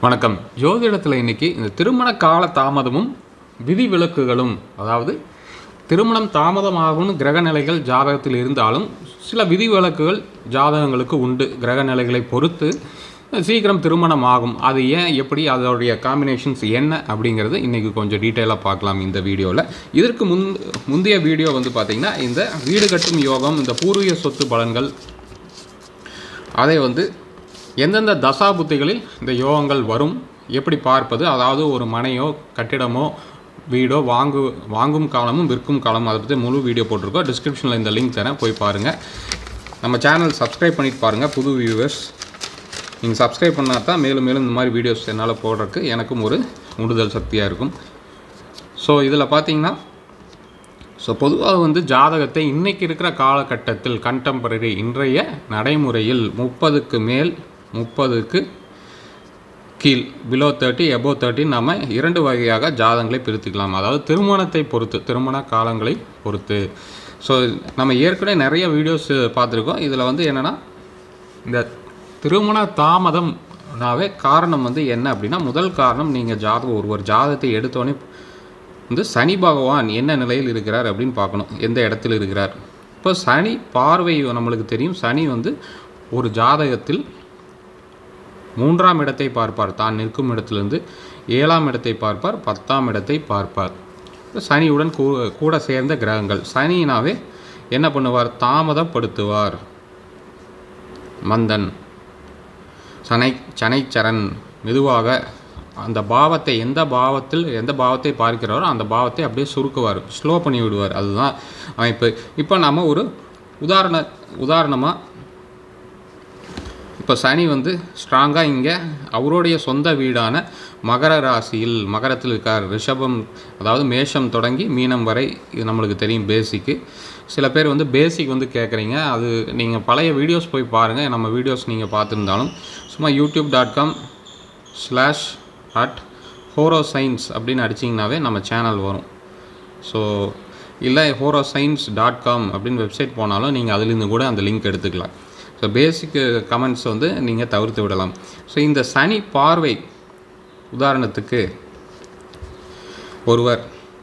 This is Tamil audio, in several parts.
வணக்கம் ஜோதிடத்தில் இன்னைக்கு இந்த திருமண கால தாமதமும் விதிவிலக்குகளும் அதாவது திருமணம் தாமதமாகும்னு கிரக நிலைகள் ஜாதகத்தில் இருந்தாலும் சில விதிவிலக்குகள் ஜாதகங்களுக்கு உண்டு கிரக நிலைகளை பொறுத்து சீக்கிரம் திருமணம் ஆகும் அது ஏன் எப்படி அதோடைய காம்பினேஷன்ஸ் என்ன அப்படிங்கிறது இன்றைக்கி கொஞ்சம் டீட்டெயிலாக பார்க்கலாம் இந்த வீடியோவில் இதற்கு முன் முந்தைய வீடியோ வந்து பார்த்திங்கன்னா இந்த வீடு கட்டும் யோகம் இந்த பூர்வீக சொத்து பலன்கள் அதை வந்து எந்தெந்த தசாபுத்திகளில் இந்த யோகங்கள் வரும் எப்படி பார்ப்பது அதாவது ஒரு மனையோ கட்டிடமோ வீடோ வாங்கு வாங்கும் காலமும் விற்கும் காலமும் அதை பற்றி முழு வீடியோ போட்டிருக்கோம் டிஸ்கிரிப்ஷனில் இந்த லிங்க் தரேன் போய் பாருங்கள் நம்ம சேனல் சப்ஸ்கிரைப் பண்ணிட்டு பாருங்கள் புது வியூவர்ஸ் நீங்கள் சப்ஸ்கிரைப் பண்ணால் தான் மேலும் மேலும் இந்த மாதிரி வீடியோஸ் என்னால் போடுறதுக்கு எனக்கும் ஒரு உண்டுதல் சக்தியாக இருக்கும் ஸோ இதில் பார்த்தீங்கன்னா ஸோ பொதுவாக வந்து ஜாதகத்தை இன்னைக்கு இருக்கிற காலகட்டத்தில் கண்டெம்பரரி இன்றைய நடைமுறையில் முப்பதுக்கு மேல் முப்பதுக்கு கீழ் பிலோ தேர்ட்டி எபோ தேர்ட்டி நம்ம இரண்டு வகையாக ஜாதகங்களை பிரித்துக்கலாம் அதாவது திருமணத்தை பொறுத்து திருமண காலங்களை பொறுத்து ஸோ நம்ம ஏற்கனவே நிறைய வீடியோஸ் பார்த்துருக்கோம் இதில் வந்து என்னென்னா இந்த திருமண தாமதம்னாவே காரணம் வந்து என்ன அப்படின்னா முதல் காரணம் நீங்கள் ஜாதகம் ஒருவர் ஜாதகத்தை எடுத்தோடனே வந்து சனி பகவான் என்ன நிலையில் இருக்கிறார் அப்படின்னு பார்க்கணும் எந்த இடத்துல இருக்கிறார் இப்போ சனி பார்வை நம்மளுக்கு தெரியும் சனி வந்து ஒரு ஜாதகத்தில் மூன்றாம் இடத்தை பார்ப்பார் தான் நிற்கும் இடத்திலிருந்து ஏழாம் இடத்தை பார்ப்பார் பத்தாம் இடத்தை பார்ப்பார் சனியுடன் கூ கூட சேர்ந்த கிரகங்கள் சனினாவே என்ன பண்ணுவார் தாமதப்படுத்துவார் மந்தன் சனை சனைச்சரன் மெதுவாக அந்த பாவத்தை எந்த பாவத்தில் எந்த பாவத்தை பார்க்கிறாரோ அந்த பாவத்தை அப்படியே சுருக்குவார் ஸ்லோ பண்ணி விடுவார் அதுதான் அமைப்பு இப்போ நம்ம ஒரு உதாரண உதாரணமாக இப்போ சனி வந்து ஸ்ட்ராங்காக இங்கே அவருடைய சொந்த வீடான மகர ராசியில் மகரத்தில் இருக்கார் ரிஷபம் அதாவது மேஷம் தொடங்கி மீனம் வரை இது நம்மளுக்கு தெரியும் பேசிக்கு சில பேர் வந்து பேசிக் வந்து கேட்குறீங்க அது நீங்கள் பழைய வீடியோஸ் போய் பாருங்கள் நம்ம வீடியோஸ் நீங்கள் பார்த்துருந்தாலும் சும்மா YouTube dot com slash at horo science அப்படின்னு அடிச்சிங்கனாவே நம்ம சேனல் வரும் ஸோ இல்லை ஹோரோ சயின்ஸ் டாட் காம் அப்படின்னு வெப்சைட் போனாலும் நீங்கள் அதுலேருந்து கூட அந்த லிங்க் எடுத்துக்கலாம் ஸோ பேசிக் கமெண்ட்ஸ் வந்து நீங்கள் தவிர்த்து விடலாம் ஸோ இந்த சனி பார்வை உதாரணத்துக்கு ஒருவர்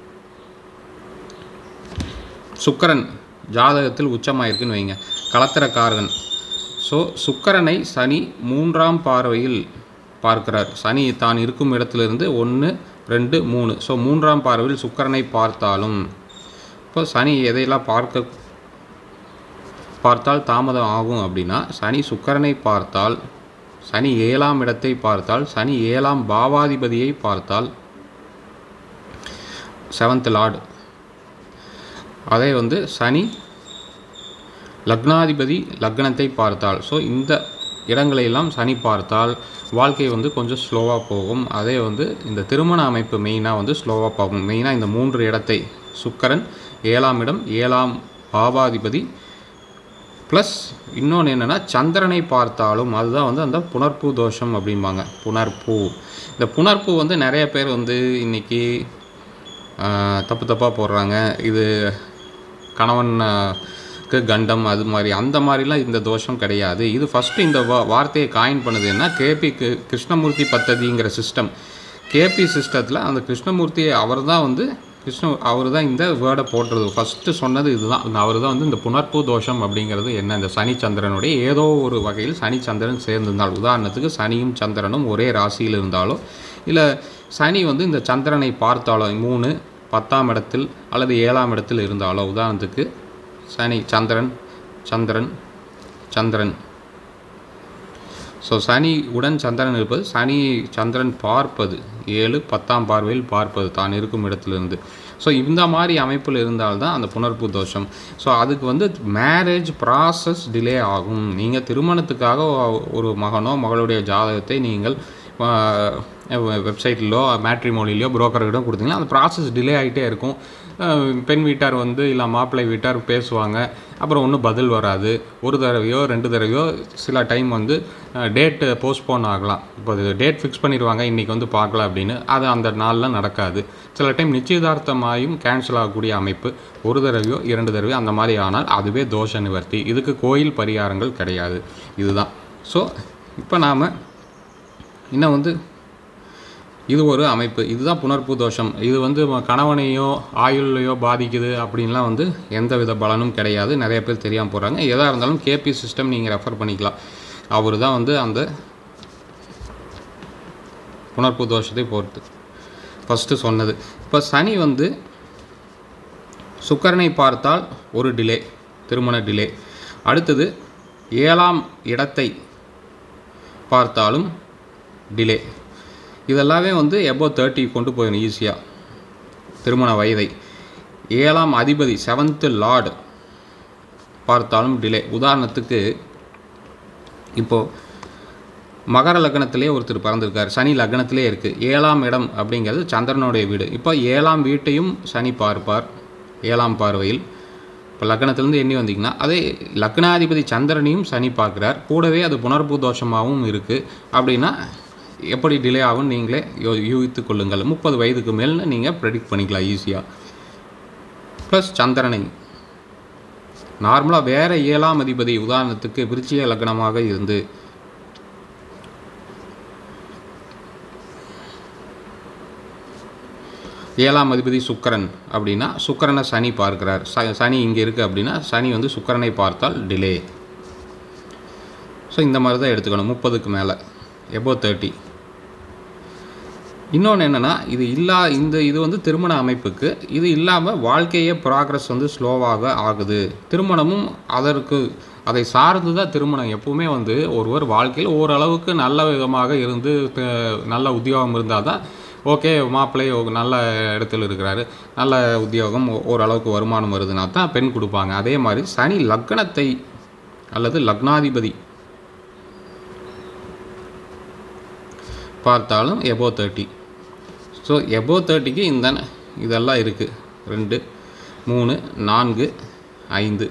சுக்கரன் ஜாதகத்தில் உச்சமாயிருக்குன்னு வைங்க கலத்திரக்காரகன் ஸோ சுக்கரனை சனி மூன்றாம் பார்வையில் பார்க்கிறார் சனி தான் இருக்கும் இடத்திலிருந்து ஒன்று ரெண்டு மூணு ஸோ மூன்றாம் பார்வையில் சுக்கரனை பார்த்தாலும் இப்போ சனி எதையெல்லாம் பார்க்க பார்த்தால் தாமதம் ஆகும் அப்படின்னா சனி சுக்கரனை பார்த்தால் சனி ஏழாம் இடத்தை பார்த்தால் சனி ஏழாம் பாவாதிபதியை பார்த்தால் செவன்த் லார்டு அதே வந்து சனி லக்னாதிபதி லக்னத்தை பார்த்தால் ஸோ இந்த இடங்களையெல்லாம் சனி பார்த்தால் வாழ்க்கை வந்து கொஞ்சம் ஸ்லோவாக போகும் அதே வந்து இந்த திருமண அமைப்பு மெயினாக வந்து ஸ்லோவாக போகும் மெயினாக இந்த மூன்று இடத்தை சுக்கரன் ஏழாம் இடம் ஏழாம் பாவாதிபதி ப்ளஸ் இன்னொன்று என்னென்னா சந்திரனை பார்த்தாலும் அதுதான் வந்து அந்த புனர்பூ தோஷம் அப்படிம்பாங்க புனர்பூ இந்த புனர்பூ வந்து நிறைய பேர் வந்து இன்றைக்கி தப்பு தப்பாக போடுறாங்க இது கணவனுக்கு கண்டம் அது மாதிரி அந்த மாதிரிலாம் இந்த தோஷம் கிடையாது இது ஃபஸ்ட்டு இந்த வா வார்த்தையை காயின் பண்ணுது என்ன கேபி கிருஷ்ணமூர்த்தி பத்ததிங்கிற சிஸ்டம் கேபி சிஸ்டத்தில் அந்த கிருஷ்ணமூர்த்தி அவர் தான் வந்து கிருஷ்ண அவர் தான் இந்த வேர்டை போட்டுறது ஃபஸ்ட்டு சொன்னது இதுதான் அவர் தான் வந்து இந்த புனர்பூ தோஷம் அப்படிங்கிறது என்ன இந்த சனி சந்திரனுடைய ஏதோ ஒரு வகையில் சனி சந்திரன் சேர்ந்திருந்தால் உதாரணத்துக்கு சனியும் சந்திரனும் ஒரே ராசியில் இருந்தாலோ இல்லை சனி வந்து இந்த சந்திரனை பார்த்தாலோ மூணு பத்தாம் இடத்தில் அல்லது ஏழாம் இடத்தில் இருந்தாலோ உதாரணத்துக்கு சனி சந்திரன் சந்திரன் சந்திரன் ஸோ சனி உடன் சந்திரன் இருப்பது சனி சந்திரன் பார்ப்பது ஏழு பத்தாம் பார்வையில் பார்ப்பது தான் இருக்கும் இடத்துலேருந்து ஸோ இந்த மாதிரி அமைப்பில் இருந்தால்தான் அந்த புனர்ப்பு தோஷம் ஸோ அதுக்கு வந்து மேரேஜ் ப்ராசஸ் டிலே ஆகும் நீங்கள் திருமணத்துக்காக ஒரு மகனோ மகளுடைய ஜாதகத்தை நீங்கள் வெப்சைட்லையோ மேட்ரிமோனிலையோ புரோக்கர்கிட்ட கொடுத்தீங்கன்னா அந்த ப்ராசஸ் டிலே ஆகிட்டே இருக்கும் பெண் வீட்டார் வந்து இல்லை மாப்பிள்ளை வீட்டார் பேசுவாங்க அப்புறம் ஒன்றும் பதில் வராது ஒரு தடவையோ ரெண்டு தடவையோ சில டைம் வந்து டேட்டு போஸ்ட்போன் ஆகலாம் இப்போ டேட் ஃபிக்ஸ் பண்ணிடுவாங்க இன்றைக்கி வந்து பார்க்கலாம் அப்படின்னு அது அந்த நாளில் நடக்காது சில டைம் நிச்சயதார்த்தமாயும் கேன்சல் ஆகக்கூடிய அமைப்பு ஒரு தடவையோ இரண்டு தடவையோ அந்த மாதிரி ஆனால் அதுவே தோஷ நிவர்த்தி இதுக்கு கோயில் பரிகாரங்கள் கிடையாது இதுதான் ஸோ இப்போ நாம் இன்னும் வந்து இது ஒரு அமைப்பு இதுதான் புணர்ப்பு தோஷம் இது வந்து ம- கணவனையோ ஆயுள்லையோ பாதிக்குது அப்படின்லாம் வந்து எந்த வித பலனும் கிடையாது நிறைய பேர் தெரியாமல் போகிறாங்க எதாக இருந்தாலும் கேபி சிஸ்டம் நீங்கள் ரெஃபர் பண்ணிக்கலாம் அவர் தான் வந்து அந்த புணர்ப்பு தோஷத்தை பொறுத்து ஃபஸ்ட்டு சொன்னது இப்போ சனி வந்து சுக்கரனை பார்த்தால் ஒரு டிலே திருமண டிலே அடுத்தது ஏழாம் இடத்தை பார்த்தாலும் டிலே இதெல்லாமே வந்து எபோ தேர்ட்டி கொண்டு போயிடும் ஈஸியாக திருமண வயதை ஏழாம் அதிபதி செவன்த்து லார்டு பார்த்தாலும் டிலே உதாரணத்துக்கு இப்போது மகர லக்னத்திலே ஒருத்தர் பிறந்திருக்கார் சனி லக்னத்திலே இருக்குது ஏழாம் இடம் அப்படிங்கிறது சந்திரனுடைய வீடு இப்போ ஏழாம் வீட்டையும் சனி பார்ப்பார் ஏழாம் பார்வையில் இப்போ லக்னத்திலேருந்து எண்ணி வந்தீங்கன்னா அதே லக்னாதிபதி சந்திரனையும் சனி பார்க்குறார் கூடவே அது புனர்பூ தோஷமாகவும் இருக்குது அப்படின்னா எப்படி டிலே ஆகும் நீங்களே யோ யூகித்து கொள்ளுங்கள் முப்பது வயதுக்கு மேல்னு நீங்கள் ப்ரெடிக்ட் பண்ணிக்கலாம் ஈஸியாக ப்ளஸ் சந்திரனை நார்மலாக வேறு ஏழாம் அதிபதி உதாரணத்துக்கு விருச்சிக லக்னமாக இருந்து ஏழாம் அதிபதி சுக்கிரன் அப்படின்னா சுக்கிரனை சனி பார்க்கிறார் ச சனி இங்கே இருக்குது அப்படின்னா சனி வந்து சுக்கிரனை பார்த்தால் டிலே ஸோ இந்த மாதிரி தான் எடுத்துக்கணும் முப்பதுக்கு மேலே எபோ தேர்ட்டி இன்னொன்று என்னென்னா இது இல்லா இந்த இது வந்து திருமண அமைப்புக்கு இது இல்லாமல் வாழ்க்கையே ப்ராக்ரஸ் வந்து ஸ்லோவாக ஆகுது திருமணமும் அதற்கு அதை சார்ந்து தான் திருமணம் எப்பவுமே வந்து ஒருவர் வாழ்க்கையில் ஓரளவுக்கு நல்ல விதமாக இருந்து த- நல்ல உத்தியோகம் இருந்தால் தான் ஓகே மாப்பிள்ளை ஒரு நல்ல இடத்துல இருக்கிறாரு நல்ல உத்தியோகம் ஓ- ஓரளவுக்கு வருமானம் வருதுன்னா தான் பெண் கொடுப்பாங்க அதே மாதிரி சனி லக்னத்தை அல்லது லக்னாதிபதி பார்த்தாலும் எபோ தேர்ட்டி ஸோ எபோ தேர்ட்டிக்கு இந்த இதெல்லாம் இருக்குது ரெண்டு மூணு நான்கு ஐந்து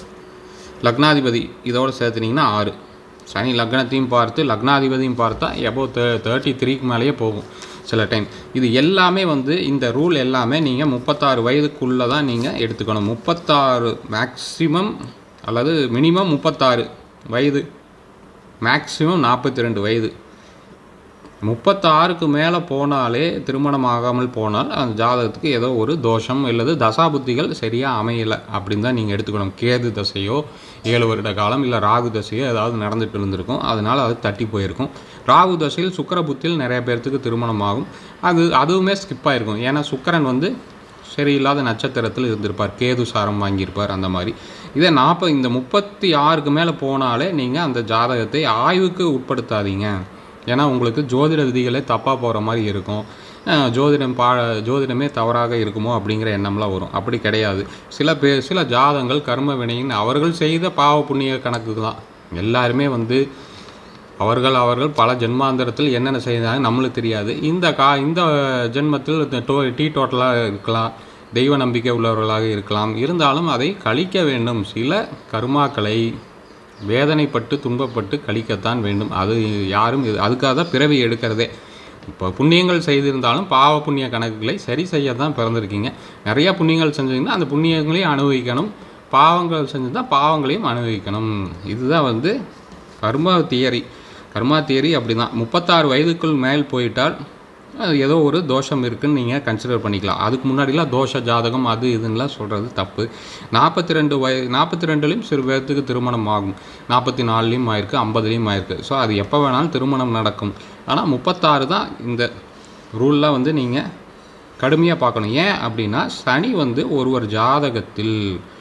லக்னாதிபதி இதோடு சேர்த்துனீங்கன்னா ஆறு சனி லக்னத்தையும் பார்த்து லக்னாதிபதியும் பார்த்தா எபோ தே தேர்ட்டி த்ரீக்கு மேலேயே போகும் சில டைம் இது எல்லாமே வந்து இந்த ரூல் எல்லாமே நீங்கள் முப்பத்தாறு வயதுக்குள்ளே தான் நீங்கள் எடுத்துக்கணும் முப்பத்தாறு மேக்ஸிமம் அல்லது மினிமம் முப்பத்தாறு வயது மேக்ஸிமம் நாற்பத்தி ரெண்டு வயது முப்பத்தாறுக்கு மேலே போனாலே திருமணம் ஆகாமல் போனால் அந்த ஜாதகத்துக்கு ஏதோ ஒரு தோஷம் அல்லது தசாபுத்திகள் சரியாக அமையலை அப்படின்னு தான் நீங்கள் எடுத்துக்கணும் கேது தசையோ ஏழு வருட காலம் இல்லை ராகு தசையோ ஏதாவது நடந்துட்டு இருந்திருக்கும் அதனால் அது தட்டி போயிருக்கும் ராகு தசையில் சுக்கிர புத்தியில் நிறைய பேர்த்துக்கு திருமணம் ஆகும் அது அதுவுமே ஸ்கிப் ஆயிருக்கும் ஏன்னா சுக்கிரன் வந்து சரியில்லாத நட்சத்திரத்தில் இருந்திருப்பார் கேது சாரம் வாங்கியிருப்பார் அந்த மாதிரி இதே நாற்பது இந்த முப்பத்தி ஆறுக்கு மேலே போனாலே நீங்கள் அந்த ஜாதகத்தை ஆய்வுக்கு உட்படுத்தாதீங்க ஏன்னா உங்களுக்கு ஜோதிட விதிகளே தப்பாக போகிற மாதிரி இருக்கும் அஹ் ஜோதிடம் பா ஜோதிடமே தவறாக இருக்குமோ அப்படிங்கிற எண்ணம்லாம் வரும் அப்படி கிடையாது சில பேர் சில ஜாதங்கள் கர்ம வினையின் அவர்கள் செய்த பாவ புண்ணிய கணக்கு தான் எல்லாருமே வந்து அவர்கள் அவர்கள் பல ஜென்மாந்தரத்தில் என்னென்ன செய்தாங்க நம்மளுக்கு தெரியாது இந்த கா இந்த ஜென்மத்தில் இந்த டோ டீ டோட்டலாக இருக்கலாம் தெய்வ நம்பிக்கை உள்ளவர்களாக இருக்கலாம் இருந்தாலும் அதை கழிக்க வேண்டும் சில கர்மாக்களை வேதனைப்பட்டு துன்பப்பட்டு கழிக்கத்தான் வேண்டும் அது யாரும் இது அதுக்காக தான் பிறவி எடுக்கிறதே இப்போ புண்ணியங்கள் செய்திருந்தாலும் பாவ புண்ணிய கணக்குகளை சரி செய்ய தான் பிறந்திருக்கீங்க நிறைய புண்ணியங்கள் செஞ்சீங்கன்னா அந்த புண்ணியங்களையும் அனுபவிக்கணும் பாவங்கள் செஞ்சுதான் பாவங்களையும் அனுபவிக்கணும் இதுதான் வந்து கர்மா தியரி கர்மா தியரி அப்படி தான் முப்பத்தாறு வயதுக்குள் மேல் போயிட்டால் அது ஏதோ ஒரு தோஷம் இருக்குன்னு நீங்கள் கன்சிடர் பண்ணிக்கலாம் அதுக்கு முன்னாடிலாம் தோஷ ஜாதகம் அது இதுன்னெலாம் சொல்கிறது தப்பு நாற்பத்தி ரெண்டு வய நாற்பத்தி ரெண்டுலேயும் சிறு பேர்த்துக்கு திருமணம் ஆகும் நாற்பத்தி நாலுலேயும் ஆயிருக்கு ஐம்பதுலேயும் ஆயிருக்கு ஸோ அது எப்போ வேணாலும் திருமணம் நடக்கும் ஆனால் முப்பத்தாறு தான் இந்த ரூல்லாம் வந்து நீங்கள் கடுமையாக பார்க்கணும் ஏன் அப்படின்னா சனி வந்து ஒருவர் ஜாதகத்தில்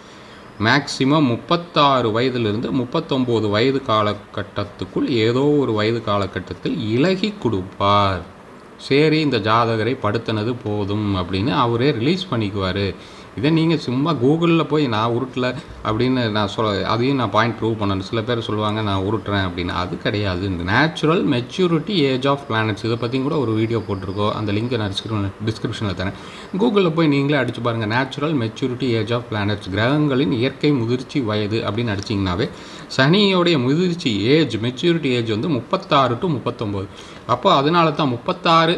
மேக்சிமம் முப்பத்தாறு வயதிலிருந்து முப்பத்தொம்போது வயது காலகட்டத்துக்குள் ஏதோ ஒரு வயது காலகட்டத்தில் இலகி கொடுப்பார் சரி இந்த ஜாதகரை படுத்தினது போதும் அப்படின்னு அவரே ரிலீஸ் பண்ணிக்குவார் இதை நீங்கள் சும்மா கூகுளில் போய் நான் உருட்டல அப்படின்னு நான் சொல்ல அதையும் நான் பாயிண்ட் ப்ரூவ் பண்ணணும் சில பேர் சொல்லுவாங்க நான் உருட்டுறேன் அப்படின்னு அது கிடையாது இந்த natural maturity age of planets இதை பற்றியும் கூட ஒரு வீடியோ போட்டிருக்கோம் அந்த லிங்க் நான் டிஸ்கிரிப்ஷன் டிஸ்கிரிப்ஷனில் தரேன் கூகுளில் போய் நீங்களே அடிச்சு பாருங்கள் natural maturity age of planets கிரகங்களின் இயற்கை முதிர்ச்சி வயது அப்படின்னு அடிச்சிங்கனாவே சனியோடைய முதிர்ச்சி ஏஜ் மெச்சூரிட்டி ஏஜ் வந்து முப்பத்தாறு டு முப்பத்தொம்போது அப்போ அதனால தான் முப்பத்தாறு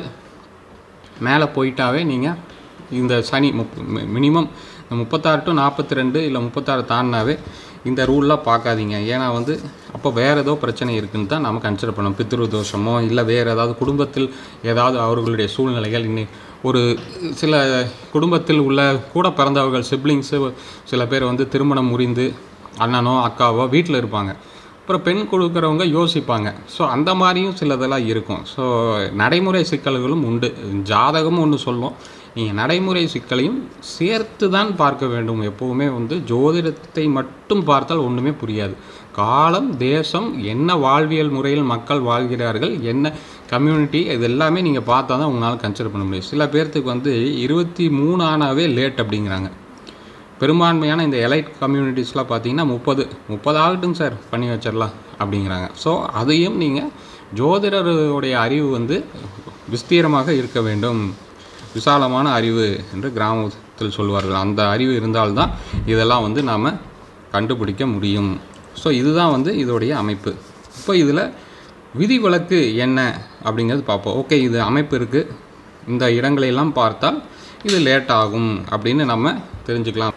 மேலே போயிட்டாவே நீங்கள் இந்த சனி முப் மினிமம் முப்பத்தாறு டு நாற்பத்தி ரெண்டு இல்லை முப்பத்தாறு தாண்டினாவே இந்த ரூல்லாம் பார்க்காதீங்க ஏன்னா வந்து அப்போ வேறு ஏதோ பிரச்சனை இருக்குன்னு தான் நம்ம கன்சிடர் பண்ணோம் பித்ரு தோஷமோ இல்லை வேறு ஏதாவது குடும்பத்தில் ஏதாவது அவர்களுடைய சூழ்நிலைகள் இன்னி ஒரு சில குடும்பத்தில் உள்ள கூட பிறந்தவர்கள் சிப்ளிங்ஸு சில பேர் வந்து திருமணம் முறிந்து அண்ணனோ அக்காவோ வீட்டில் இருப்பாங்க அப்புறம் பெண் கொடுக்குறவங்க யோசிப்பாங்க ஸோ அந்த மாதிரியும் சிலதெல்லாம் இருக்கும் ஸோ நடைமுறை சிக்கல்களும் உண்டு ஜாதகமும் ஒன்று சொல்லும் நீங்கள் நடைமுறை சிக்கலையும் சேர்த்து தான் பார்க்க வேண்டும் எப்போவுமே வந்து ஜோதிடத்தை மட்டும் பார்த்தால் ஒன்றுமே புரியாது காலம் தேசம் என்ன வாழ்வியல் முறையில் மக்கள் வாழ்கிறார்கள் என்ன கம்யூனிட்டி இது எல்லாமே நீங்கள் பார்த்தா தான் உங்களால் கன்சிடர் பண்ண முடியும் சில பேர்த்துக்கு வந்து இருபத்தி மூணு ஆனாவே லேட் அப்படிங்கிறாங்க பெரும்பான்மையான இந்த எலைட் கம்யூனிட்டிஸ்லாம் பார்த்தீங்கன்னா முப்பது முப்பது ஆகட்டும் சார் பண்ணி வச்சிடலாம் அப்படிங்கிறாங்க ஸோ அதையும் நீங்கள் ஜோதிடருடைய அறிவு வந்து விஸ்தீரமாக இருக்க வேண்டும் விசாலமான அறிவு என்று கிராமத்தில் சொல்வார்கள் அந்த அறிவு இருந்தால்தான் இதெல்லாம் வந்து நாம் கண்டுபிடிக்க முடியும் ஸோ இதுதான் வந்து இதோடைய அமைப்பு இப்போ இதில் விதிவிலக்கு என்ன அப்படிங்கிறது பார்ப்போம் ஓகே இது அமைப்பு இருக்குது இந்த இடங்களையெல்லாம் பார்த்தால் இது லேட் ஆகும் அப்படின்னு நம்ம தெரிஞ்சுக்கலாம்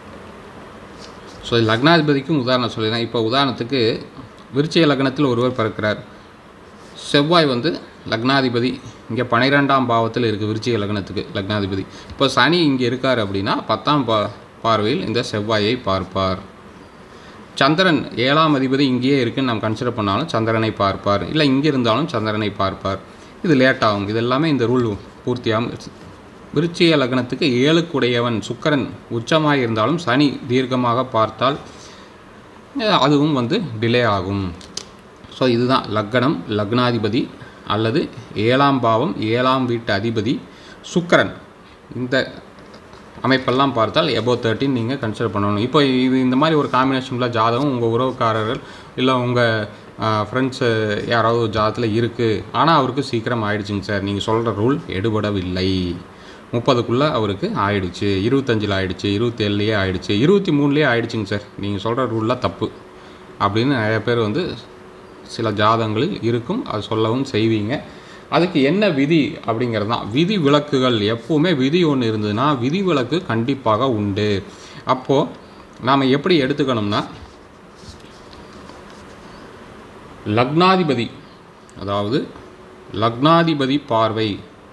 ஸோ லக்னாதிபதிக்கும் உதாரணம் சொல்லிடுறேன் இப்போ உதாரணத்துக்கு விருச்சிக லக்னத்தில் ஒருவர் பிறக்கிறார் செவ்வாய் வந்து லக்னாதிபதி இங்கே பன்னிரெண்டாம் பாவத்தில் இருக்குது விருச்சிக லக்னத்துக்கு லக்னாதிபதி இப்போ சனி இங்கே இருக்கார் அப்படின்னா பத்தாம் பா பார்வையில் இந்த செவ்வாயை பார்ப்பார் சந்திரன் ஏழாம் அதிபதி இங்கேயே இருக்குன்னு நம்ம கன்சிடர் பண்ணாலும் சந்திரனை பார்ப்பார் இல்லை இங்கே இருந்தாலும் சந்திரனை பார்ப்பார் இது லேட் ஆகும் இது எல்லாமே இந்த ரூல் பூர்த்தியாகும் விருச்சிக லக்னத்துக்கு ஏழுக்குடையவன் சுக்கரன் உச்சமாக இருந்தாலும் சனி தீர்க்கமாக பார்த்தால் அஹ், அதுவும் வந்து டிலே ஆகும் ஸோ இதுதான் லக்னம் லக்னாதிபதி அல்லது ஏழாம் பாவம் ஏழாம் வீட்டு அதிபதி சுக்கிரன் இந்த அமைப்பெல்லாம் பார்த்தால் எபோ தேர்ட்டின் நீங்கள் கன்சிடர் பண்ணணும் இப்போ இது இந்த மாதிரி ஒரு காம்பினேஷனில் ஜாதகம் உங்கள் உறவுக்காரர்கள் இல்லை உங்கள் ஃப்ரெண்ட்ஸு யாராவது ஒரு ஜாதகத்தில் இருக்குது ஆனால் அவருக்கு சீக்கிரம் ஆயிடுச்சுங்க சார் நீங்கள் சொல்கிற ரூல் எடுபடவில்லை முப்பதுக்குள்ளே அவருக்கு ஆயிடுச்சு இருபத்தஞ்சில் ஆயிடுச்சு இருபத்தேழுலேயே ஆயிடுச்சு இருபத்தி மூணுலேயே ஆயிடுச்சுங்க சார் நீங்கள் சொல்கிற ரூல்லாம் தப்பு அப்படின்னு நிறைய பேர் வந்து சில ஜாதகங்களில் இருக்கும் அது சொல்லவும் செய்வீங்க அதுக்கு என்ன விதி அப்படிங்கிறது தான் விதி விலக்குகள் எப்போவுமே விதி ஒன்று இருந்ததுன்னா விதி விலக்கு கண்டிப்பாக உண்டு அப்போது நாம் எப்படி எடுத்துக்கணும்னா லக்னாதிபதி அதாவது லக்னாதிபதி பார்வை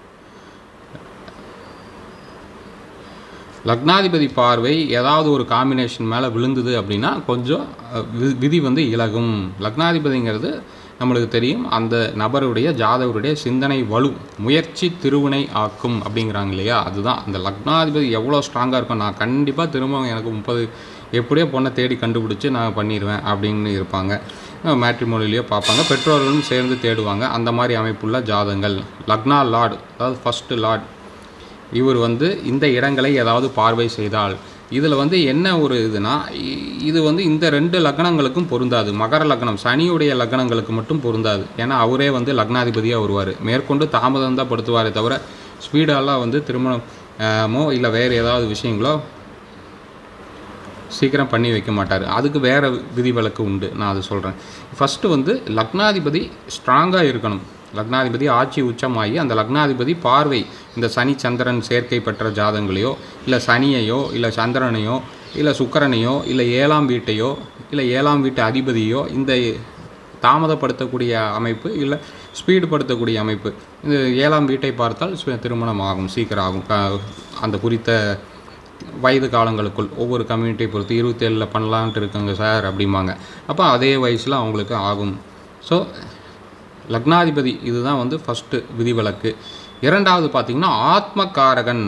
லக்னாதிபதி பார்வை ஏதாவது ஒரு காம்பினேஷன் மேலே விழுந்தது அப்படின்னா கொஞ்சம் அஹ், வி- விதி வந்து இலகும் லக்னாதிபதிங்கிறது நம்மளுக்கு தெரியும் அந்த நபருடைய ஜாதகருடைய சிந்தனை வலு முயற்சி திருவினை ஆக்கும் அப்படிங்கிறாங்க இல்லையா அதுதான் அந்த லக்னாதிபதி எவ்வளோ ஸ்ட்ராங்காக இருக்கும் நான் கண்டிப்பாக திரும்ப எனக்கு முப்பது எப்படியோ பொண்ணை தேடி கண்டுபிடிச்சி நான் பண்ணிடுவேன் அப்படின்னு இருப்பாங்க மேட்ரிமோனிலையோ பார்ப்பாங்க பெற்றோர்களும் சேர்ந்து தேடுவாங்க அந்த மாதிரி அமைப்புள்ள ஜாதகங்கள் லக்னா லார்டு அதாவது ஃபஸ்ட்டு லார்ட் இவர் வந்து இந்த இடங்களை ஏதாவது பார்வை செய்தால் இதில் வந்து என்ன ஒரு இதுனா இ- இது வந்து இந்த ரெண்டு லக்னங்களுக்கும் பொருந்தாது மகர லக்னம் சனியுடைய லக்னங்களுக்கு மட்டும் பொருந்தாது ஏன்னா அவரே வந்து லக்னாதிபதியாக வருவார் மேற்கொண்டு தாமதம் தான் படுத்துவாரே தவிர ஸ்பீடெல்லாம் வந்து திருமணமோ இல்லை வேறு ஏதாவது விஷயங்களோ சீக்கிரம் பண்ணி வைக்க மாட்டார் அதுக்கு வேறு விதிவிலக்கு உண்டு நான் அது சொல்கிறேன் ஃபஸ்ட்டு வந்து லக்னாதிபதி ஸ்ட்ராங்காக இருக்கணும் லக்னாதிபதி ஆட்சி உச்சமாகி அந்த லக்னாதிபதி பார்வை இந்த சனி சந்திரன் சேர்க்கை பெற்ற ஜாதங்களையோ இல்லை சனியையோ இல்லை சந்திரனையோ இல்லை சுக்கிரனையோ இல்லை ஏழாம் வீட்டையோ இல்லை ஏழாம் வீட்டு அதிபதியோ இந்த தாமதப்படுத்தக்கூடிய அமைப்பு இல்லை ஸ்பீடு படுத்தக்கூடிய அமைப்பு இந்த ஏழாம் வீட்டை பார்த்தால் சு- திருமணம் ஆகும் சீக்கிரம் ஆகும் க- அந்த குறித்த வயது காலங்களுக்குள் ஒவ்வொரு கம்யூனிட்டியை பொறுத்து இருபத்தேழில் பண்ணலான்ட்டு இருக்குங்க சார் அப்படிம்பாங்க அப்போ அதே வயசில் அவங்களுக்கு ஆகும் ஸோ லக்னாதிபதி இதுதான் வந்து ஃபஸ்ட்டு விதிவிலக்கு இரண்டாவது பார்த்திங்கன்னா ஆத்மகாரகன்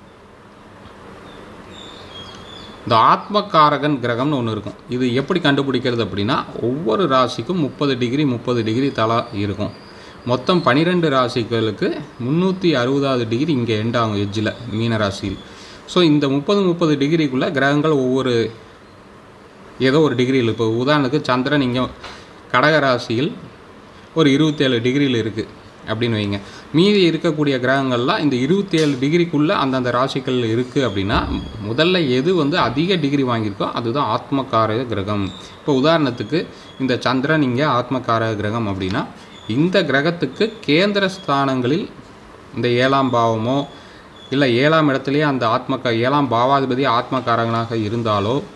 இந்த ஆத்மகாரகன் கிரகம்னு ஒன்று இருக்கும் இது எப்படி கண்டுபிடிக்கிறது அப்படின்னா ஒவ்வொரு ராசிக்கும் முப்பது டிகிரி முப்பது டிகிரி தலா இருக்கும் மொத்தம் பன்னிரெண்டு ராசிகளுக்கு முந்நூற்றி அறுபதாவது டிகிரி இங்கே எண்ட் ஆகும் எட்ஜில் மீன ராசியில் ஸோ இந்த முப்பது முப்பது டிகிரிக்குள்ளே கிரகங்கள் ஒவ்வொரு ஏதோ ஒரு டிகிரியில் இப்போ உதாரணத்துக்கு சந்திரன் இங்கே கடக ராசியில் ஒரு இருபத்தேழு டிகிரியில் இருக்குது அப்படின்னு வைங்க மீதி இருக்கக்கூடிய கிரகங்கள்லாம் இந்த இருபத்தேழு டிகிரிக்குள்ளே அந்தந்த ராசிகள் இருக்குது அப்படின்னா முதல்ல எது வந்து அதிக டிகிரி வாங்கியிருக்கோ அதுதான் ஆத்மகாரக கிரகம் இப்போ உதாரணத்துக்கு இந்த சந்திரன் இங்கே ஆத்மகாரக கிரகம் அப்படின்னா இந்த கிரகத்துக்கு கேந்திர ஸ்தானங்களில் இந்த ஏழாம் பாவமோ இல்லை ஏழாம் இடத்துலையே அந்த ஆத்ம ஏழாம் பாவாதிபதி ஆத்மகாரகனாக இருந்தாலோ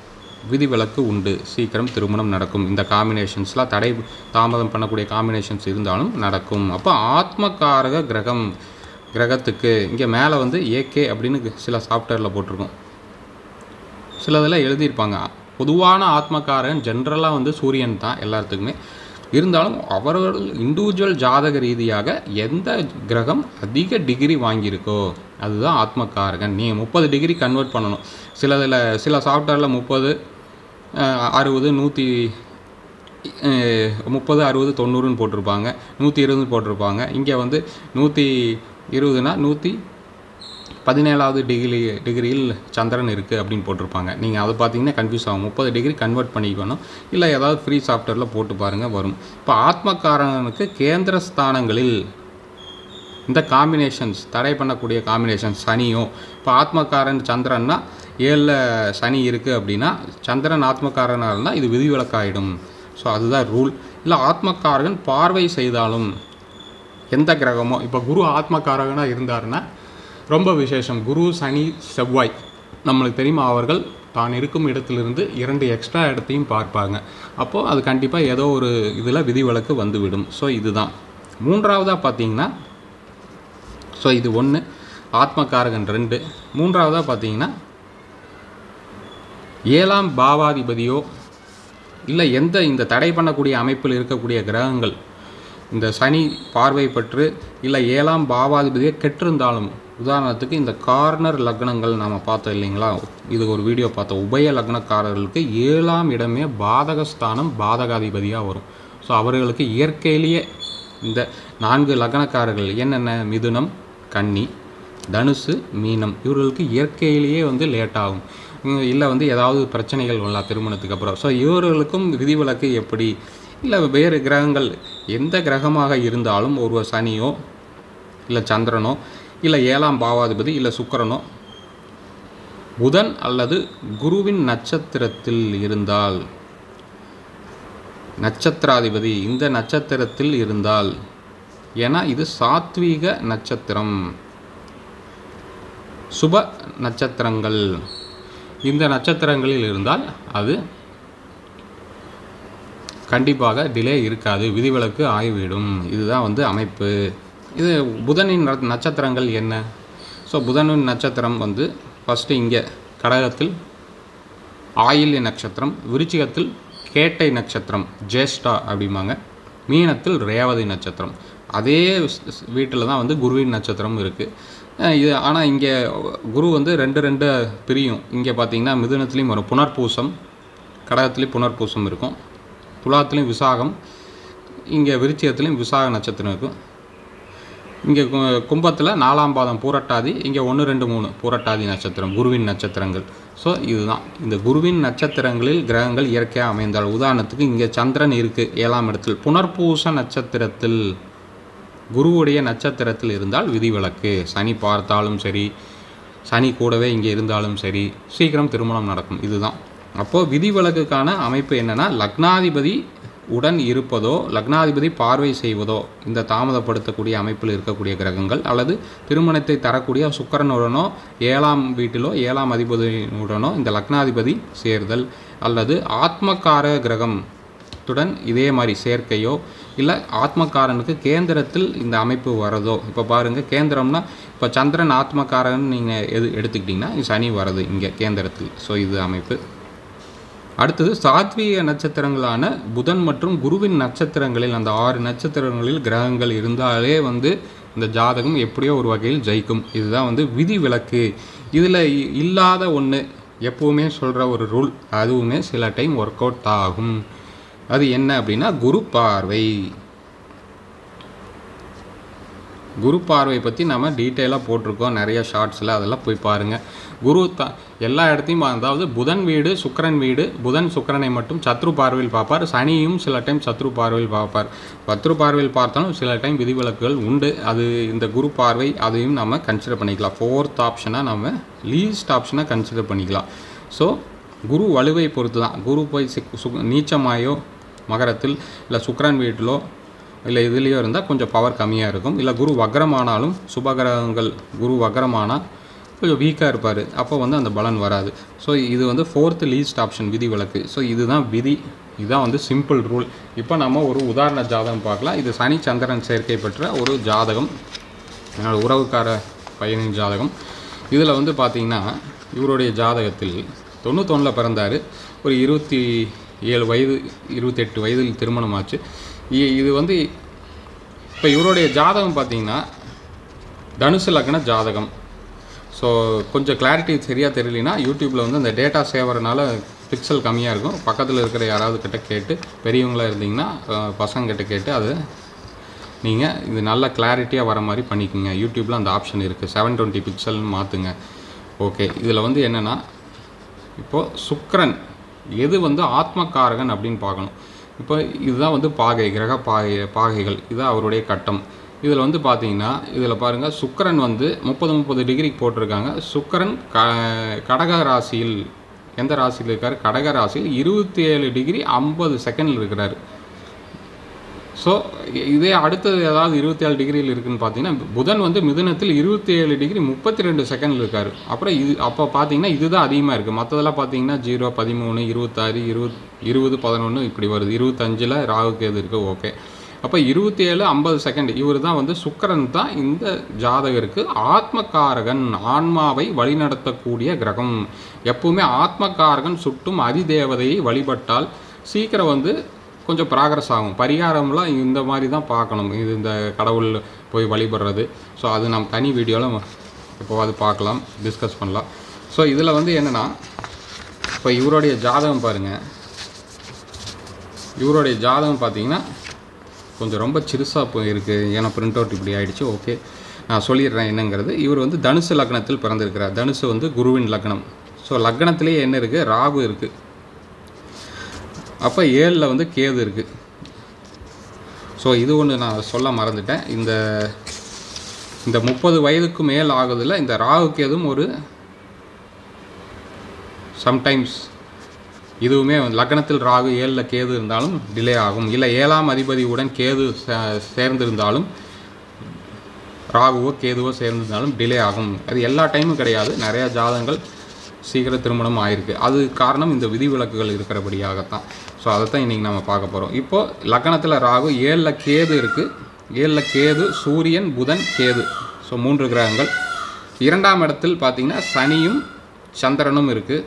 விதிவிலக்கு உண்டு சீக்கிரம் திருமணம் நடக்கும் இந்த காம்பினேஷன்ஸ்லாம் தடை தாமதம் பண்ணக்கூடிய காம்பினேஷன்ஸ் இருந்தாலும் நடக்கும் அப்போ ஆத்மகாரக கிரகம் கிரகத்துக்கு இங்கே மேலே வந்து ஏகே அப்படின்னு சில சாஃப்ட்வேரில் போட்டிருக்கோம் சிலதில் எழுதியிருப்பாங்க பொதுவான ஆத்மகாரகன் ஜென்ரலாக வந்து சூரியன் தான் எல்லாத்துக்குமே இருந்தாலும் அவர்கள் இண்டிவிஜுவல் ஜாதக ரீதியாக எந்த கிரகம் அதிக டிகிரி வாங்கியிருக்கோ அதுதான் ஆத்மகாரகன் நீங்கள் முப்பது டிகிரி கன்வெர்ட் பண்ணணும் சிலதில் சில சாஃப்ட்வேரில் முப்பது அறுபது நூற்றி முப்பது அறுபது தொண்ணூறுன்னு போட்டிருப்பாங்க நூற்றி இருபது போட்டிருப்பாங்க இங்கே வந்து நூற்றி இருபதுனா நூற்றி பதினேழாவது டிகிரி டிகிரியில் சந்திரன் இருக்குது அப்படின்னு போட்டிருப்பாங்க நீங்கள் அதை பார்த்தீங்கன்னா கன்ஃபியூஸ் ஆகும் முப்பது டிகிரி கன்வெர்ட் பண்ணிக்கணும் இல்லை ஏதாவது ஃப்ரீ சாஃப்ட்வேரில் போட்டு பாருங்கள் வரும் இப்போ ஆத்மகாரனுக்கு கேந்திர ஸ்தானங்களில் இந்த காம்பினேஷன்ஸ் தடை பண்ணக்கூடிய காம்பினேஷன்ஸ் சனியோ இப்போ ஆத்மகாரன் சந்திரன்னா ஏழில் சனி இருக்குது அப்படின்னா சந்திரன் ஆத்மகாரனாக இருந்தால் இது விதிவிலக்காயிடும் ஸோ அதுதான் ரூல் இல்லை ஆத்மகாரகன் பார்வை செய்தாலும் எந்த கிரகமோ இப்போ குரு ஆத்மகாரகனாக இருந்தாருன்னா ரொம்ப விசேஷம் குரு சனி செவ்வாய் நம்மளுக்கு தெரியுமா அவர்கள் தான் இருக்கும் இடத்திலிருந்து இரண்டு எக்ஸ்ட்ரா இடத்தையும் பார்ப்பாங்க அப்போது அது கண்டிப்பாக ஏதோ ஒரு இதில் விதிவிலக்கு வந்துவிடும் ஸோ இதுதான் மூன்றாவதாக பார்த்தீங்கன்னா ஸோ இது ஒன்று ஆத்மகாரகன் ரெண்டு மூன்றாவதாக பார்த்தீங்கன்னா ஏழாம் பாவாதிபதியோ இல்லை எந்த இந்த தடை பண்ணக்கூடிய அமைப்பில் இருக்கக்கூடிய கிரகங்கள் இந்த சனி பார்வை பற்று இல்லை ஏழாம் பாவாதிபதியை கெட்டிருந்தாலும் உதாரணத்துக்கு இந்த கார்னர் லக்னங்கள் நாம் பார்த்தோம் இல்லைங்களா இது ஒரு வீடியோ பார்த்தோம் உபய லக்னக்காரர்களுக்கு ஏழாம் இடமே பாதகஸ்தானம் பாதகாதிபதியாக வரும் ஸோ அவர்களுக்கு இயற்கையிலேயே இந்த நான்கு லக்னக்காரர்கள் என்னென்ன மிதுனம் கன்னி தனுசு மீனம் இவர்களுக்கு இயற்கையிலேயே வந்து லேட் ஆகும் இல்லை வந்து ஏதாவது பிரச்சனைகள் வரலாம் திருமணத்துக்கு அப்புறம் ஸோ இவர்களுக்கும் விதிவிலக்கு எப்படி இல்லை வேறு கிரகங்கள் எந்த கிரகமாக இருந்தாலும் ஒரு சனியோ இல்லை சந்திரனோ இல்லை ஏழாம் பாவாதிபதி இல்லை சுக்கிரனோ புதன் அல்லது குருவின் நட்சத்திரத்தில் இருந்தால் நட்சத்திராதிபதி இந்த நட்சத்திரத்தில் இருந்தால் ஏன்னா இது சாத்வீக நட்சத்திரம் சுப நட்சத்திரங்கள் இந்த நட்சத்திரங்களில் இருந்தால் அது கண்டிப்பாக டிலே இருக்காது விதிவிலக்கு ஆகிவிடும் இதுதான் வந்து அமைப்பு இது புதனின் ந- நட்சத்திரங்கள் என்ன ஸோ புதனின் நட்சத்திரம் வந்து ஃபஸ்ட்டு இங்கே கடகத்தில் ஆயில்ய நட்சத்திரம் விருச்சிகத்தில் கேட்டை நட்சத்திரம் ஜேஷ்டா அப்படிம்பாங்க மீனத்தில் ரேவதி நட்சத்திரம் அதே வீட்டில் தான் வந்து குருவின் நட்சத்திரம் இருக்குது இது ஆனால் இங்கே குரு வந்து ரெண்டு ரெண்டு பிரியும் இங்கே பார்த்தீங்கன்னா மிதுனத்துலேயும் வரும் புனர்பூசம் கடகத்துலேயும் புனர்பூசம் இருக்கும் துலாத்துலேயும் விசாகம் இங்கே விருச்சிகத்துலேயும் விசாக நட்சத்திரம் இருக்கும் இங்கே கும்பத்தில் நாலாம் பாதம் பூரட்டாதி இங்கே ஒன்று ரெண்டு மூணு பூரட்டாதி நட்சத்திரம் குருவின் நட்சத்திரங்கள் ஸோ இதுதான் இந்த குருவின் நட்சத்திரங்களில் கிரகங்கள் இயற்கையாக அமைந்தால் உதாரணத்துக்கு இங்கே சந்திரன் இருக்குது ஏழாம் இடத்தில் புனர்பூச நட்சத்திரத்தில் குருவுடைய நட்சத்திரத்தில் இருந்தால் விதிவிலக்கு சனி பார்த்தாலும் சரி சனி கூடவே இங்கே இருந்தாலும் சரி சீக்கிரம் திருமணம் நடக்கும் இதுதான் அப்போது விதிவிலக்குக்கான அமைப்பு என்னென்னா லக்னாதிபதி உடன் இருப்பதோ லக்னாதிபதி பார்வை செய்வதோ இந்த தாமதப்படுத்தக்கூடிய அமைப்பில் இருக்கக்கூடிய கிரகங்கள் அல்லது திருமணத்தை தரக்கூடிய சுக்கிரனுடனோ ஏழாம் வீட்டிலோ ஏழாம் அதிபதியுடனோ இந்த லக்னாதிபதி சேர்தல் அல்லது ஆத்மகார கிரகம் துடன் இதே மாதிரி சேர்க்கையோ இல்லை ஆத்மகாரனுக்கு கேந்திரத்தில் இந்த அமைப்பு வரதோ இப்போ பாருங்கள் கேந்திரம்னா இப்போ சந்திரன் ஆத்மகாரன் நீங்கள் எது எடுத்துக்கிட்டிங்கன்னா சனி வரது இங்கே கேந்திரத்தில் ஸோ இது அமைப்பு அடுத்தது சாத்வீக நட்சத்திரங்களான புதன் மற்றும் குருவின் நட்சத்திரங்களில் அந்த ஆறு நட்சத்திரங்களில் கிரகங்கள் இருந்தாலே வந்து இந்த ஜாதகம் எப்படியோ ஒரு வகையில் ஜெயிக்கும் இதுதான் வந்து விதி விலக்கு இதில் இல்லாத ஒன்று எப்பவுமே சொல்கிற ஒரு ரூல் அதுவுமே சில டைம் ஒர்க் அவுட் ஆகும் அது என்ன அப்படின்னா குரு பார்வை குரு பார்வை பற்றி நம்ம டீட்டெயிலாக போட்டிருக்கோம் நிறைய ஷார்ட்ஸில் அதெல்லாம் போய் பாருங்கள் குரு த எல்லா இடத்தையும் அதாவது புதன் வீடு சுக்கிரன் வீடு புதன் சுக்கிரனை மட்டும் சத்ரு பார்வையில் பார்ப்பார் சனியும் சில டைம் சத்ரு பார்வையில் பார்ப்பார் சத்ரு பார்வையில் பார்த்தாலும் சில டைம் விதிவிலக்குகள் உண்டு அது இந்த குரு பார்வை அதையும் நம்ம கன்சிடர் பண்ணிக்கலாம் ஃபோர்த் ஆப்ஷனாக நம்ம லீஸ்ட் ஆப்ஷனாக கன்சிடர் பண்ணிக்கலாம் ஸோ குரு வலுவை பொறுத்து தான் குரு போய் சிக்- சு நீச்சமாயோ மகரத்தில் இல்லை சுக்கிரன் வீட்டிலோ இல்லை இதுலேயோ இருந்தால் கொஞ்சம் பவர் கம்மியாக இருக்கும் இல்லை குரு வக்ரமானாலும் சுபகிரகங்கள் குரு வக்ரமானால் கொஞ்சம் வீக்காக இருப்பார் அப்போ வந்து அந்த பலன் வராது ஸோ இது வந்து ஃபோர்த்து லீஸ்ட் ஆப்ஷன் விதி விலக்கு ஸோ இதுதான் விதி இதுதான் வந்து சிம்பிள் ரூல் இப்போ நம்ம ஒரு உதாரண ஜாதகம் பார்க்கலாம் இது சனி சந்திரன் சேர்க்கை பெற்ற ஒரு ஜாதகம் என்னோட உறவுக்கார பையனின் ஜாதகம் இதில் வந்து பார்த்தீங்கன்னா இவருடைய ஜாதகத்தில் தொண்ணூத்தொன்னில் பிறந்தார் ஒரு இருபத்தி ஏழு வயது இருபத்தெட்டு வயதில் திருமணம் ஆச்சு இ- இது வந்து இப்போ இவருடைய ஜாதகம் பார்த்தீங்கன்னா தனுசு லக்ன ஜாதகம் ஸோ கொஞ்சம் கிளாரிட்டி சரியாக தெரியலனா யூடியூப்பில் வந்து அந்த டேட்டா சேவரனால பிக்சல் கம்மியாக இருக்கும் பக்கத்தில் இருக்கிற யாராவது கிட்ட கேட்டு பெரியவங்களா இருந்தீங்கன்னா அஹ், பசங்க கிட்ட கேட்டு அது நீங்கள் இது நல்ல கிளாரிட்டியாக வர மாதிரி பண்ணிக்கோங்க யூடியூப்பில் அந்த ஆப்ஷன் இருக்குது செவன் டுவெண்ட்டி பிக்சல்னு மாற்றுங்க ஓகே இதில் வந்து என்னென்னா இப்போது சுக்கிரன் எது வந்து ஆத்மகாரகன் அப்படின்னு பார்க்கணும் இப்போ இதுதான் வந்து பாகை கிரக பாகை பாகைகள் இதுதான் அவருடைய கட்டம் இதில் வந்து பார்த்தீங்கன்னா இதில் பாருங்கள் சுக்கிரன் வந்து முப்பது முப்பது டிகிரி போட்டிருக்காங்க சுக்கிரன் க கடக ராசியில் எந்த ராசியில் இருக்கார் கடக ராசியில் இருபத்தி ஏழு டிகிரி ஐம்பது செகண்டில் இருக்கிறாரு ஸோ இதே அடுத்தது ஏதாவது இருபத்தி ஏழு டிகிரியில் இருக்குன்னு பார்த்தீங்கன்னா புதன் வந்து மிதுனத்தில் இருபத்தி ஏழு டிகிரி முப்பத்தி ரெண்டு செகண்டில் இருக்கார் அப்புறம் இது அப்போ பார்த்தீங்கன்னா இதுதான் அதிகமாக இருக்குது மற்றதெல்லாம் பார்த்தீங்கன்னா ஜீரோ பதிமூணு இருபத்தாறு இருபத் இருபது பதினொன்று இப்படி வருது இருபத்தஞ்சில் ராகு கேது இருக்குது ஓகே அப்போ இருபத்தி ஏழு ஐம்பது செகண்ட் இவர் தான் வந்து சுக்கிரன் தான் இந்த ஜாதகருக்கு ஆத்மகாரகன் ஆன்மாவை வழிநடத்தக்கூடிய கிரகம் எப்பவுமே ஆத்மகாரகன் சுட்டும் அதிதேவதையை வழிபட்டால் சீக்கிரம் வந்து கொஞ்சம் ப்ராக்ரஸ் ஆகும் பரிகாரம்லாம் இந்த மாதிரி தான் பார்க்கணும் இது இந்த கடவுள் போய் வழிபடுறது ஸோ அது நம்ம தனி வீடியோவில் எப்போவாது பார்க்கலாம் டிஸ்கஸ் பண்ணலாம் ஸோ இதில் வந்து என்னென்னா இப்போ இவருடைய ஜாதகம் பாருங்கள் இவருடைய ஜாதகம் பார்த்தீங்கன்னா கொஞ்சம் ரொம்ப சிறுசாக போயிருக்கு ஏன்னா பிரிண்ட் அவுட் இப்படி ஆயிடுச்சு ஓகே நான் சொல்லிடுறேன் என்னங்கிறது இவர் வந்து தனுசு லக்னத்தில் பிறந்திருக்கிறார் தனுசு வந்து குருவின் லக்னம் ஸோ லக்னத்திலேயே என்ன இருக்குது ராகு இருக்குது அப்போ ஏழில் வந்து கேது இருக்குது ஸோ இது ஒன்று நான் சொல்ல மறந்துட்டேன் இந்த இந்த முப்பது வயதுக்கு மேல் ஆகுதுல இந்த ராகு கேதும் ஒரு சம்டைம்ஸ் இதுவுமே லக்னத்தில் ராகு ஏழில் கேது இருந்தாலும் டிலே ஆகும் இல்லை ஏழாம் அதிபதியுடன் கேது சே- சேர்ந்திருந்தாலும் ராகுவோ கேதுவோ சேர்ந்திருந்தாலும் டிலே ஆகும் அது எல்லா டைமும் கிடையாது நிறையா ஜாதகங்கள் சீக்கிரம் திருமணம் ஆயிருக்கு அது காரணம் இந்த விதிவிலக்குகள் இருக்கிறபடியாகத்தான் ஸோ அதை தான் இன்றைக்கி நம்ம பார்க்க போகிறோம் இப்போது லக்னத்தில் ராகு ஏழில் கேது இருக்குது ஏழில் கேது சூரியன் புதன் கேது ஸோ மூன்று கிரகங்கள் இரண்டாம் இடத்தில் பார்த்தீங்கன்னா சனியும் சந்திரனும் இருக்குது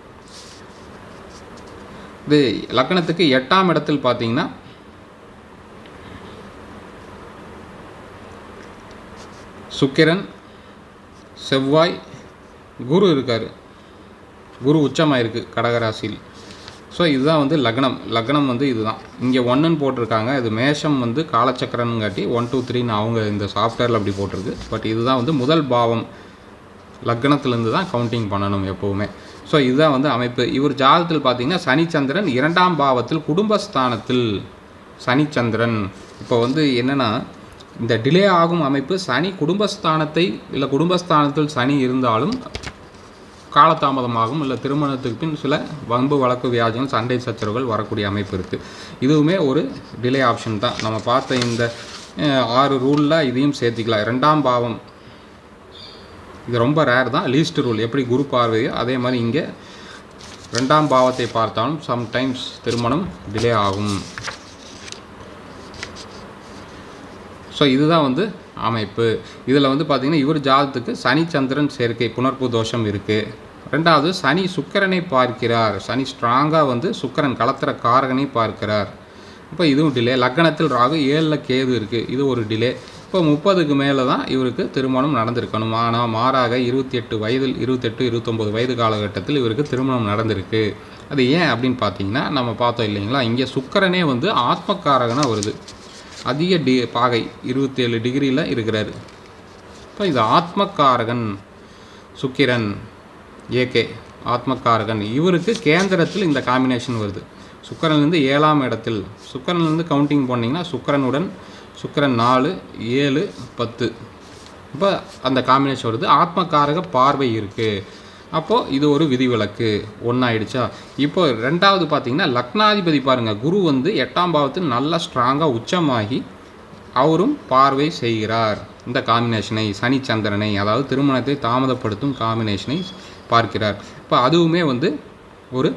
இது லக்னத்துக்கு எட்டாம் இடத்தில் பார்த்தீங்கன்னா சுக்கிரன் செவ்வாய் குரு இருக்கார் குரு உச்சமாயிருக்கு கடகராசியில் ஸோ இதுதான் வந்து லக்னம் லக்னம் வந்து இதுதான் இங்கே ஒன்றுன்னு போட்டிருக்காங்க இது மேஷம் வந்து காலச்சக்கரன்னு காட்டி ஒன் டூ த்ரீன்னு அவங்க இந்த சாஃப்ட்வேரில் அப்படி போட்டிருக்கு பட் இதுதான் வந்து முதல் பாவம் லக்னத்திலேருந்து தான் கவுண்டிங் பண்ணணும் எப்போவுமே ஸோ இதுதான் வந்து அமைப்பு இவர் ஜாதகத்தில் பார்த்தீங்கன்னா சனிச்சந்திரன் இரண்டாம் பாவத்தில் குடும்பஸ்தானத்தில் சனிச்சந்திரன் இப்போ வந்து என்னென்னா இந்த டிலே ஆகும் அமைப்பு சனி குடும்பஸ்தானத்தை இல்லை குடும்பஸ்தானத்தில் சனி இருந்தாலும் காலதாமதமாகும் இல்லை திருமணத்துக்கு பின் சில வம்பு வழக்கு வியாஜங்கள் சண்டை சச்சரவுகள் வரக்கூடிய அமைப்பு இருக்குது இதுவுமே ஒரு டிலே ஆப்ஷன் தான் நம்ம பார்த்த இந்த அஹ், ஆறு ரூலில் இதையும் சேர்த்திக்கலாம் ரெண்டாம் பாவம் இது ரொம்ப ரேர் தான் லீஸ்ட் ரூல் எப்படி குரு பார்வையோ அதே மாதிரி இங்கே ரெண்டாம் பாவத்தை பார்த்தாலும் சம்டைம்ஸ் திருமணம் டிலே ஆகும் ஸோ இதுதான் வந்து அமைப்பு இதில் வந்து பார்த்திங்கன்னா இவர் ஜாதத்துக்கு சனி சந்திரன் சேர்க்கை புணர்ப்பு தோஷம் இருக்குது ரெண்டாவது சனி சுக்கிரனை பார்க்கிறார் சனி ஸ்ட்ராங்காக வந்து சுக்கிரன் கலத்திர காரகனை பார்க்கிறார் இப்போ இதுவும் டிலே லக்னத்தில் ராகு ஏழில் கேது இருக்குது இது ஒரு டிலே இப்போ முப்பதுக்கு மேலே தான் இவருக்கு திருமணம் நடந்திருக்கணும் ஆனால் மாறாக இருபத்தி எட்டு வயதில் இருபத்தெட்டு இருபத்தொம்போது வயது காலகட்டத்தில் இவருக்கு திருமணம் நடந்திருக்கு அது ஏன் அப்படின்னு பார்த்தீங்கன்னா நம்ம பார்த்தோம் இல்லைங்களா இங்கே சுக்கிரனே வந்து ஆத்மக்காரகனாக வருது அதிக டி பாகை இருபத்தேழு டிகிரியில் இருக்கிறாரு இப்போ இது ஆத்மக்காரகன் சுக்கிரன் ஏகே ஆத்மக்காரகன் இவருக்கு கேந்திரத்தில் இந்த காம்பினேஷன் வருது சுக்கிரன்லேருந்து ஏழாம் இடத்தில் சுக்கிரன்லேருந்து கவுண்டிங் போனீங்கன்னா சுக்கிரனுடன் சுக்கிரன் நாலு ஏழு பத்து இப்போ அந்த காம்பினேஷன் வருது ஆத்மக்காரக பார்வை இருக்குது அப்போது இது ஒரு விதிவிலக்கு ஒன்றாயிடுச்சா இப்போ ரெண்டாவது பார்த்தீங்கன்னா லக்னாதிபதி பாருங்கள் குரு வந்து எட்டாம் பாவத்தில் நல்லா ஸ்ட்ராங்காக உச்சமாகி அவரும் பார்வை செய்கிறார் இந்த காம்பினேஷனை சனி சந்திரனை அதாவது திருமணத்தை தாமதப்படுத்தும் காம்பினேஷனை பார்க்கிறார் இப்போ அதுவுமே வந்து ஒரு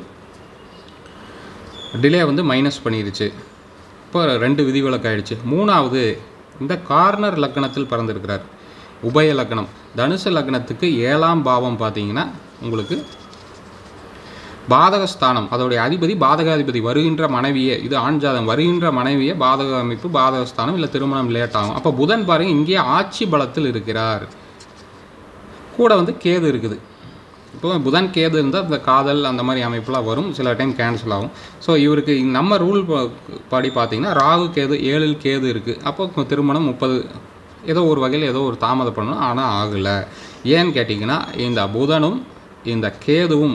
டிலே வந்து மைனஸ் பண்ணிருச்சு இப்போ ரெண்டு விதிவிலக்கு ஆயிடுச்சு மூணாவது இந்த கார்னர் லக்கணத்தில் பிறந்திருக்கிறார் உபய லக்கணம் தனுசு லக்னத்துக்கு ஏழாம் பாவம் பார்த்தீங்கன்னா உங்களுக்கு பாதகஸ்தானம் அதோடைய அதிபதி பாதகாதிபதி வருகின்ற மனைவியே இது ஆண் ஜாதகம் வருகின்ற மனைவியே பாதக அமைப்பு பாதகஸ்தானம் இல்லை திருமணம் லேட் ஆகும் அப்போ புதன் பாருங்க இங்கேயே ஆட்சி பலத்தில் இருக்கிறார் கூட வந்து கேது இருக்குது இப்போ புதன் கேது இருந்தால் அந்த காதல் அந்த மாதிரி அமைப்புலாம் வரும் சில டைம் கேன்சல் ஆகும் ஸோ இவருக்கு நம்ம ரூல் படி பார்த்தீங்கன்னா ராகு கேது ஏழில் கேது இருக்குது அப்போ திருமணம் முப்பது ஏதோ ஒரு வகையில் ஏதோ ஒரு தாமதப்படணும் ஆனால் ஆகலை ஏன்னு கேட்டிங்கன்னா இந்த புதனும் இந்த கேதுவும்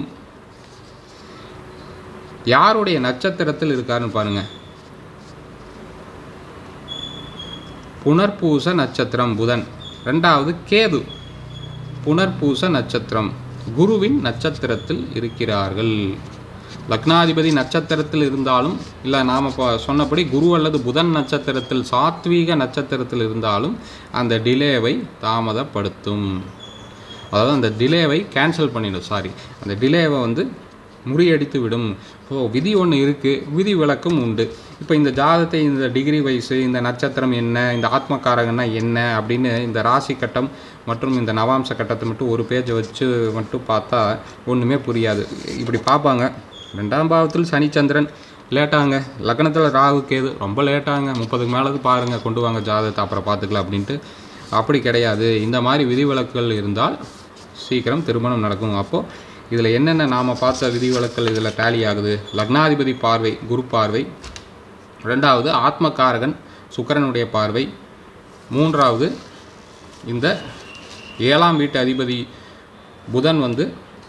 யாருடைய நட்சத்திரத்தில் இருக்காருன்னு பாருங்க புனர்பூச நட்சத்திரம் புதன் ரெண்டாவது கேது புனர்பூச நட்சத்திரம் குருவின் நட்சத்திரத்தில் இருக்கிறார்கள் லக்னாதிபதி நட்சத்திரத்தில் இருந்தாலும் இல்லை நாம் இப்போ சொன்னபடி குரு அல்லது புதன் நட்சத்திரத்தில் சாத்வீக நட்சத்திரத்தில் இருந்தாலும் அந்த டிலேவை தாமதப்படுத்தும் அதாவது அந்த டிலேவை கேன்சல் பண்ணிடும் சாரி அந்த டிலேவை வந்து முறியடித்து விடும் ஸோ விதி ஒன்று இருக்குது விதி விளக்கம் உண்டு இப்போ இந்த ஜாதத்தை இந்த டிகிரி வயசு இந்த நட்சத்திரம் என்ன இந்த ஆத்மகாரகன்னா என்ன அப்படின்னு இந்த ராசி கட்டம் மற்றும் இந்த நவாம்ச கட்டத்தை மட்டும் ஒரு பேஜை வச்சு மட்டும் பார்த்தா ஒன்றுமே புரியாது இப்படி பார்ப்பாங்க ரெண்டாம் பாவத்தில் சனி சந்திரன் லேட்டாங்க லக்னத்தில் ராகு கேது ரொம்ப லேட்டாங்க முப்பதுக்கு மேலது பாருங்கள் கொண்டு வாங்க ஜாதகத்தை அப்புறம் பார்த்துக்கலாம் அப்படின்ட்டு அப்படி கிடையாது இந்த மாதிரி விதிவிலக்குகள் இருந்தால் சீக்கிரம் திருமணம் நடக்கும் அப்போது இதில் என்னென்ன நாம் பார்த்த விதிவிலக்கல் இதில் டேலி ஆகுது லக்னாதிபதி பார்வை குரு பார்வை ரெண்டாவது ஆத்மகாரகன் சுக்கிரனுடைய பார்வை மூன்றாவது இந்த ஏழாம் வீட்டு அதிபதி புதன் வந்து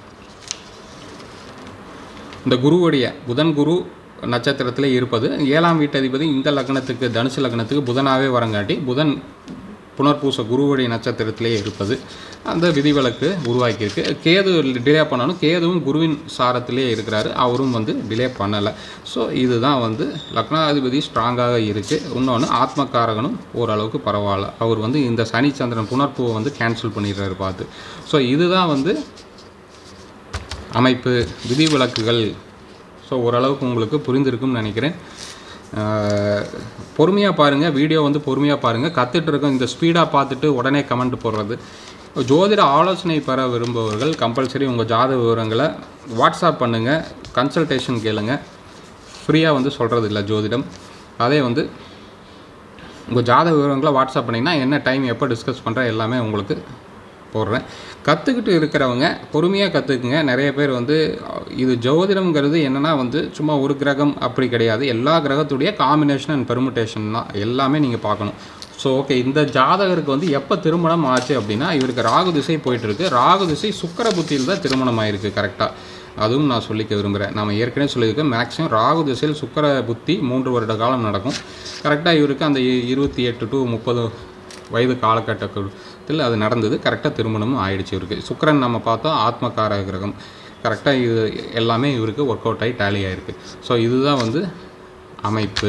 இந்த குருவுடைய புதன் குரு நட்சத்திரத்திலே இருப்பது ஏழாம் வீட்டு அதிபதி இந்த லக்னத்துக்கு தனுசு லக்னத்துக்கு புதனாகவே வரங்காட்டி புதன் புனர்பூச குருவுடைய நட்சத்திரத்திலே இருப்பது அந்த விதிவிலக்கு உருவாக்கியிருக்கு கேது டிலே பண்ணாலும் கேதுவும் குருவின் சாரத்திலே இருக்கிறாரு அவரும் வந்து டிலே பண்ணலை ஸோ இதுதான் வந்து லக்னாதிபதி ஸ்ட்ராங்காக இருக்குது இன்னொன்று ஆத்மகாரகனும் ஓரளவுக்கு பரவாயில்ல அவர் வந்து இந்த சனி சந்திரன் புனர்பூவை வந்து கேன்சல் பண்ணிடுறாரு பார்த்து ஸோ இதுதான் வந்து அமைப்பு விதிவிலக்குகள் ஸோ ஓரளவுக்கு உங்களுக்கு புரிந்திருக்கும்னு நினைக்கிறேன் பொறுமையாக பாருங்கள் வீடியோ வந்து பொறுமையாக பாருங்கள் கற்றுட்டு இருக்கோம் இந்த ஸ்பீடாக பார்த்துட்டு உடனே கமெண்ட் போடுறது ஜோதிட ஆலோசனை பெற விரும்புபவர்கள் கம்பல்சரி உங்கள் ஜாத விவரங்களை வாட்ஸ்அப் பண்ணுங்கள் கன்சல்டேஷன் கேளுங்க ஃப்ரீயாக வந்து சொல்கிறது இல்லை ஜோதிடம் அதே வந்து உங்கள் ஜாத விவரங்களை வாட்ஸ்அப் பண்ணிங்கன்னா என்ன டைம் எப்போ டிஸ்கஸ் பண்ணுறேன் எல்லாமே உங்களுக்கு போடுறேன் கற்றுக்கிட்டு இருக்கிறவங்க பொறுமையாக கற்றுக்குங்க நிறைய பேர் வந்து இது ஜோதிடம்ங்கிறது என்னென்னா வந்து சும்மா ஒரு கிரகம் அப்படி கிடையாது எல்லா கிரகத்துடைய காம்பினேஷன் அண்ட் பெர்முட்டேஷன் தான் எல்லாமே நீங்கள் பார்க்கணும் ஸோ ஓகே இந்த ஜாதகருக்கு வந்து எப்போ திருமணம் ஆச்சு அப்படின்னா இவருக்கு ராகு திசை போயிட்டுருக்கு ராகு திசை சுக்கர புத்தியில் தான் திருமணம் ஆயிருக்கு கரெக்டாக அதுவும் நான் சொல்லிக்க விரும்புகிறேன் நம்ம ஏற்கனவே சொல்லியிருக்கேன் மேக்ஸிமம் ராகு திசையில் சுக்கர புத்தி மூன்று வருட காலம் நடக்கும் கரெக்டாக இவருக்கு அந்த இருபத்தி எட்டு டு முப்பது வயது காலகட்டத்தில் அது நடந்தது கரெக்டாக திருமணமும் ஆயிடுச்சு இவருக்கு சுக்கரன் நம்ம பார்த்தோம் ஆத்மகார கிரகம் கரெக்டாக இது எல்லாமே இவருக்கு ஒர்க் அவுட் ஆகி டேலி ஆகிருக்கு ஸோ இதுதான் வந்து அமைப்பு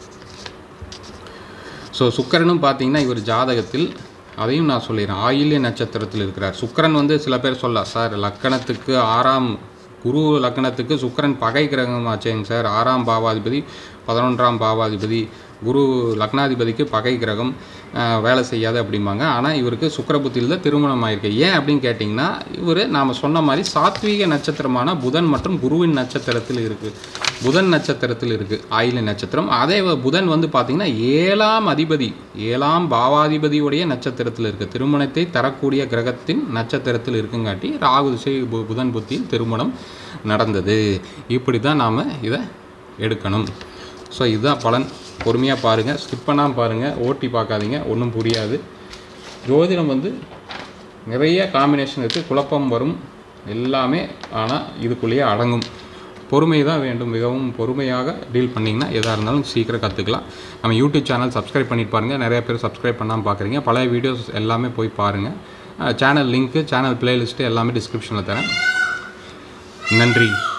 ஸோ சுக்கரனும் பார்த்தீங்கன்னா இவர் ஜாதகத்தில் அதையும் நான் சொல்லிடுறேன் ஆயில்ய நட்சத்திரத்தில் இருக்கிறார் சுக்கரன் வந்து சில பேர் சொல்லலாம் சார் லக்கணத்துக்கு ஆறாம் குரு லக்கணத்துக்கு சுக்கரன் பகை கிரகம் ஆச்சேங்க சார் ஆறாம் பாவாதிபதி பதினொன்றாம் பாவாதிபதி குரு லக்னாதிபதிக்கு பகை கிரகம் வேலை செய்யாது அப்படிம்பாங்க ஆனால் இவருக்கு சுக்கரபுத்தியில் தான் திருமணம் ஆயிருக்கு ஏன் அப்படின்னு கேட்டிங்கன்னா இவர் நாம் சொன்ன மாதிரி சாத்வீக நட்சத்திரமான புதன் மற்றும் குருவின் நட்சத்திரத்தில் இருக்குது புதன் நட்சத்திரத்தில் இருக்குது ஆயில நட்சத்திரம் அதே புதன் வந்து பார்த்திங்கன்னா ஏழாம் அதிபதி ஏழாம் பாவாதிபதியுடைய நட்சத்திரத்தில் இருக்குது திருமணத்தை தரக்கூடிய கிரகத்தின் நட்சத்திரத்தில் இருக்குங்காட்டி ராகு திசை புதன் புத்தியில் திருமணம் நடந்தது இப்படி தான் நாம் இதை எடுக்கணும் ஸோ இதுதான் பலன் பொறுமையாக பாருங்கள் ஸ்கிப் பண்ணாமல் பாருங்கள் ஓட்டி பார்க்காதீங்க ஒன்றும் புரியாது ஜோதிடம் வந்து நிறைய காம்பினேஷன் இருக்குது குழப்பம் வரும் எல்லாமே ஆனால் இதுக்குள்ளேயே அடங்கும் பொறுமை தான் வேண்டும் மிகவும் பொறுமையாக டீல் பண்ணிங்கன்னா எதாக இருந்தாலும் சீக்கிரம் கற்றுக்கலாம் நம்ம யூடியூப் சேனல் சப்ஸ்கிரைப் பண்ணிட்டு பாருங்கள் நிறைய பேர் சப்ஸ்கிரைப் பண்ணாமல் பார்க்குறீங்க பழைய வீடியோஸ் எல்லாமே போய் பாருங்கள் சேனல் லிங்க்கு சேனல் பிளேலிஸ்ட்டு எல்லாமே டிஸ்கிரிப்ஷனில் தரேன் நன்றி